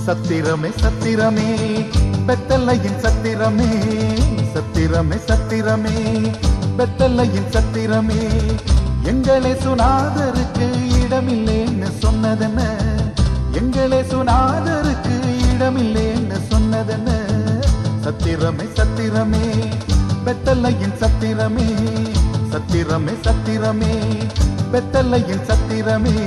சத்திரமே சத்திரமே பெத்தல்லையின் சத்திரமே சத்திரமே சத்திரமே பெத்தல்லையின் சத்திரமே எங்களே சுனாதருக்கு இடமில்லைன்னு சொன்னதென்ன எங்களே சுனாதருக்கு இடமில்லைன்னு சொன்னதென்ன சத்திரமே சத்திரமே பெத்தல்லையின் சத்திரமே சத்திரமே சத்திரமே பெத்தல்லையின் சத்திரமே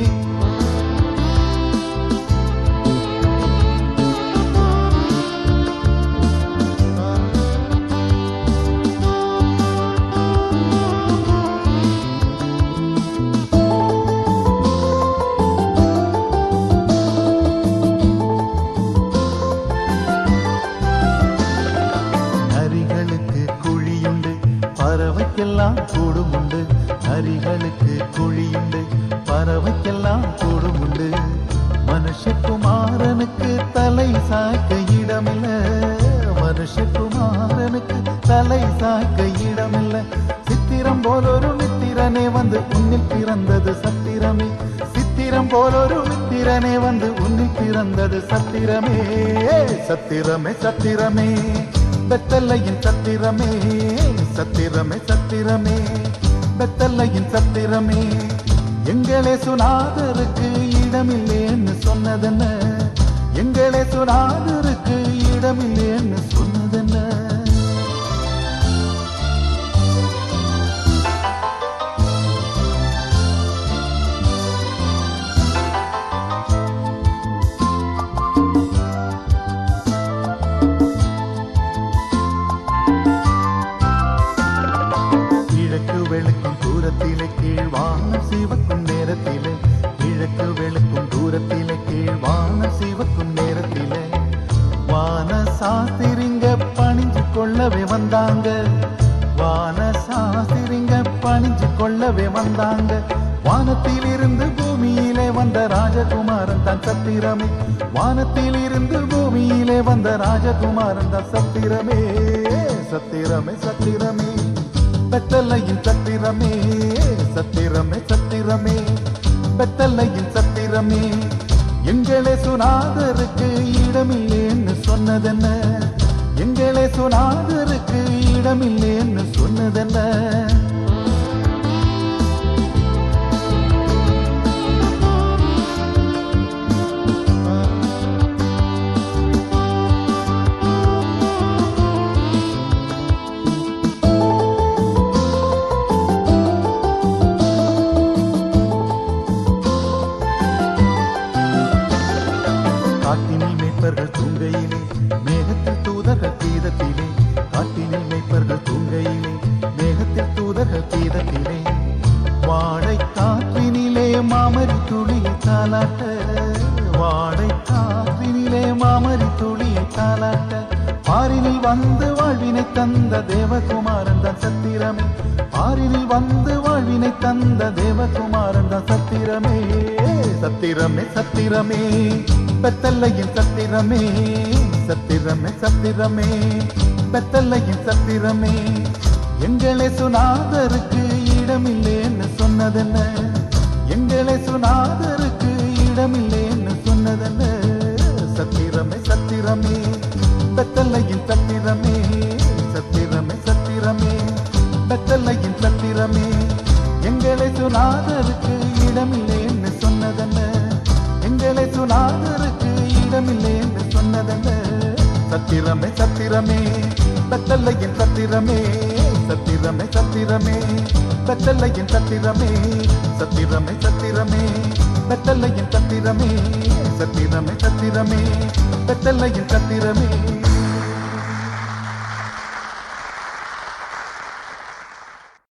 நரிகளுக்கு குழியுண்டு பறவைக்கெல்லாம் கூடுமுண்டு நரிகளுக்கு குழியுண்டு பறவைக்கெல்லாம் கூடுமுண்டு மனுஷகுமாரனுக்கு தலை சாய்க்க இடமில்ல மனுஷகுமாரனுக்கு தலை சாய்க்க இடமில்ல சித்திரம் போலொரு மித்திரனே வந்து உன்னில் பிறந்தது சத்திரமே சித்திரம் போலொரு மித்திரனே வந்து உன்னில் பிறந்தது சத்திரமே சத்திரமே சத்திரமே பெத்தல்லையின் சத்திரமே சத்திரமே சத்திரமே பெத்தல்லையின் சத்திரமே எங்களே சுனாதருக்கு இடமில்லைன்னு சொன்னதென்ன எங்களே சுனாதருக்கு இடமில்லைன்னு சொன்னதென்ன கிழக்கு வெளுக்கும் தூரத்திலே கீழ் வானம் சிவக்கும் நேரத்திலே கிழக்கு வெளுக்கும் தூரத்திலே கீழ் வானம் சிவக்கும் நேரத்திலே வான சாஸ்திரிங்க பணிஞ்சு கொள்ளவே வந்தாங்க வான சாஸ்திரிங்க பணிஞ்சு கொள்ளவே வந்தாங்க வானத்தில் இருந்து பூமியிலே வந்த ராஜகுமாரன் தான் சத்திரமே வானத்தில் இருந்து பூமியிலே வந்த ராஜகுமாரன் தான் சத்திரமே சத்திரமே சத்திரமே பெத்தல்லையின் சத்திரமே சத்திரமே சத்திரமே பெத்தல்லையின் சத்திரமே எங்களே சுனாதருக்கு இடமில்லைன்னு சொன்னதென்ன எங்களே சுனாதருக்கு இடமில்லைன்னு சொன்னதென்ன காட்டினில் மேய்ப்பர்கள் தூங்கையிலே மேகத்தில் தூதர்கள் கீதத்திலே காட்டினில் மேய்ப்பர்கள் தூங்கையிலே மேகத்தில் தூதர்கள் கீதத்திலே வாடை காற்றினிலே மாமரி துளியை தாலாட்ட வாடை காற்றினிலே மாமரி துளியை தாலாட்ட பாரினில் வந்து வாழ்வினை தந்த தேவகுமாரன் தான் சத்திரமே பாரினில் வந்து வாழ்வினை தந்த தேவகுமாரன் தான் சத்திரமே சத்திரமே சத்திரமே பெத்தல்லையின் சத்திரமே சத்திரமே சத்திரமே பெத்தல்லையின் சத்திரமே எங்களே சுனாதருக்கு இடமில்லைன்னு சொன்னதென்ன எங்களே சுனாதருக்கு இடமில்லைன்னு சொன்னதென்ன சத்திரமே சத்திரமே பெத்தல்லையின் சத்திரமே சத்திரமே சத்திரமே பெத்தல்லையின் சத்திரமே எங்களை சுனாதருக்கு இடமில்லைன்னு சொன்னதென்ன எங்களை சுனாதருக்கு இடமில்லைன்னு சொன்னதென்ன சத்திரமே சத்திரமே பெத்தல்லையின் சத்திரமே சத்திரமே சத்திரமே பெத்தல்லையின் சத்திரமே சத்திரமே சத்திரமே பெத்தல்லையின் சத்திரமே சத்திரமே சத்திரமே பெத்தல்லையின் சத்திரமே